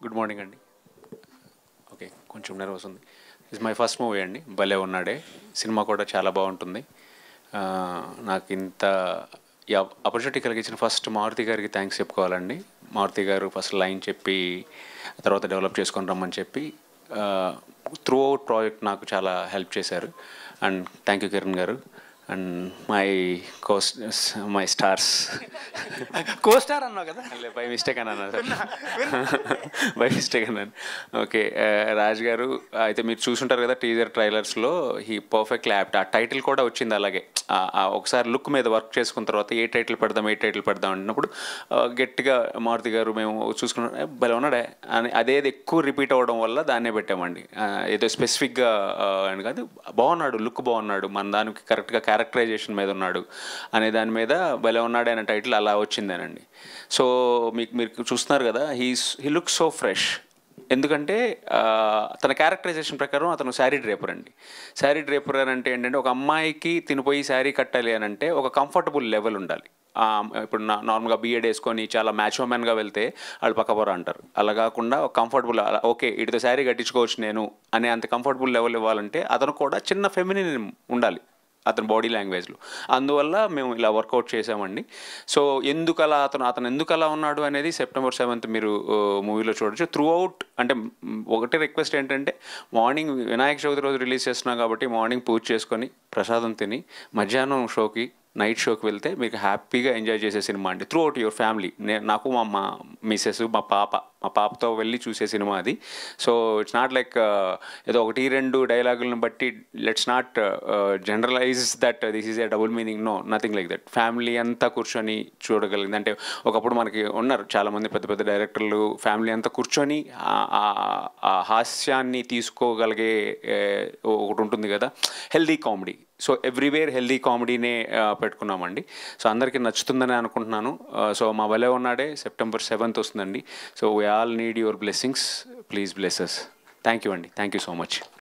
good morning అండి okay కొంచెం nervous ఉంది ఇస్ మై ఫస్ట్ మూవీ అండి భలే ఉన్నాడే సినిమా కూడా చాలా బాగుంటుంది ఆ, నాకు ఇంత ఈ ఆపర్చునిటీ కలిగించిన ఫస్ట్ మారుతి గారికి థ్యాంక్స్ చెప్పుకోవాలండి మారుతి గారు ఫస్ట్ లైన్ చెప్పి తర్వాత డెవలప్ చేసుకొని రమ్మని చెప్పి త్రూ అవుట్ ప్రాజెక్ట్ నాకు చాలా హెల్ప్ చేశారు and thank you Kiran garu and my co my stars costar అన్నావు కదా బై మిస్టేక్ అని అన్నా సార్ బై మిస్టేక్ అన్నాను ఓకే రాజ్ గారు అయితే మీరు చూసుంటారు కదా టీజర్ ట్రైలర్స్లో హీ పర్ఫెక్ట్ ల్యాప్ట్ ఆ టైటిల్ కూడా వచ్చింది అలాగే ఆ- ఆ ఒకసారి లుక్ మీద వర్క్ చేసుకున్న తర్వాత ఏ టైటిల్ పెడదాం ఏ టైటిల్ పెడదాం అన్నప్పుడు ఆ, గట్టిగా మారుతి గారు మేము చూసుకున్నాం "ఏ, భలే ఉన్నాడే అని అదేది ఎక్కువ రిపీట్ అవ్వడం వల్ల దాన్నే పెట్టామండి ఆ, ఏదో స్పెసిఫిక్గా అని కాదు బాగున్నాడు లుక్ బాగున్నాడు మన దానికి కరెక్ట్గా క్యారెక్టరైజేషన్ మీద ఉన్నాడు అనే దాని మీద భలే ఉన్నాడు అనే టైటిల్ అలా వచ్చిందేనండి సో మీకు మీరు చూస్తున్నారు కదా he's he look so fresh ఎందుకంటే ఆ, తన క్యారెక్టరైజేషన్ ప్రకారం అతను శారీ డ్రేపర్ అండి శారీ డ్రేపర్ అని అంటే ఏంటంటే ఒక అమ్మాయికి తినిపోయి శారీ కట్టాలి అని అంటే ఒక కంఫర్టబుల్ లెవెల్ ఉండాలి ఆ, ఇప్పుడు నా నార్మల్గా బీఎడ్ వేసుకొని చాలా మ్యాచ్మెన్గా వెళ్తే వాళ్ళు పక్కపొర అంటారు అలా కాకుండా ఒక కంఫర్టబుల్ ఓకే ఇటుతో శారీ కట్టించుకోవచ్చు నేను అనే అంత కంఫర్టబుల్ లెవెల్ ఇవ్వాలంటే అతను కూడా చిన్న ఫెమినిన్ ఉండాలి అతని బాడీ లాంగ్వేజ్లో అందువల్ల మేము ఇలా వర్కౌట్ చేసామండి సో ఎందుకు అలా అతను అతను ఎందుకు అలా ఉన్నాడు అనేది సెప్టెంబర్ సెవెంత్ మీరు మూవీలో చూడొచ్చు త్రూ అవుట్ అంటే మ్, ఒకటే రిక్వెస్ట్ ఏంటంటే మార్నింగ్ వినాయక చవితి రోజు రిలీజ్ చేస్తున్నాం కాబట్టి మార్నింగ్ పూజ చేసుకొని ప్రసాదం తిని మధ్యాహ్నం షోకి నైట్ షోకి వెళ్తే మీకు హ్యాపీగా ఎంజాయ్ చేసే సినిమా అండి త్రూ అవుట్ యువర్ ఫ్యామిలీ నేను నాకు మా మా మిస్సెస్ మా పాప మా పాపతో వెళ్ళి చూసే సినిమా అది సో ఇట్స్ నాట్ లైక్ ఏదో ఒకటి రెండు డైలాగులను బట్టి let's not generalise that this is a double meaning no nothing like that family అంతా కూర్చొని చూడగలిగింది అంటే ఒకప్పుడు మనకి ఉన్నారు చాలామంది పెద్ద పెద్ద డైరెక్టర్లు ఫ్యామిలీ అంతా కూర్చొని ఆ- ఆ- ఆ హాస్యాన్ని తీసుకోగలిగే ఏ, ఒకటి ఉంటుంది కదా healthy comedy so everywhere healthy కామెడీనే పెట్టుకున్నామండి సో అందరికీ నచ్చుతుందని అనుకుంటున్నాను సో మా భలే ఉన్నాడే సెప్టెంబర్ సెవెంత్ వస్తుందండి so we all need your blessings please blesses thank you అండి థ్యాంక్ యూ సో మచ్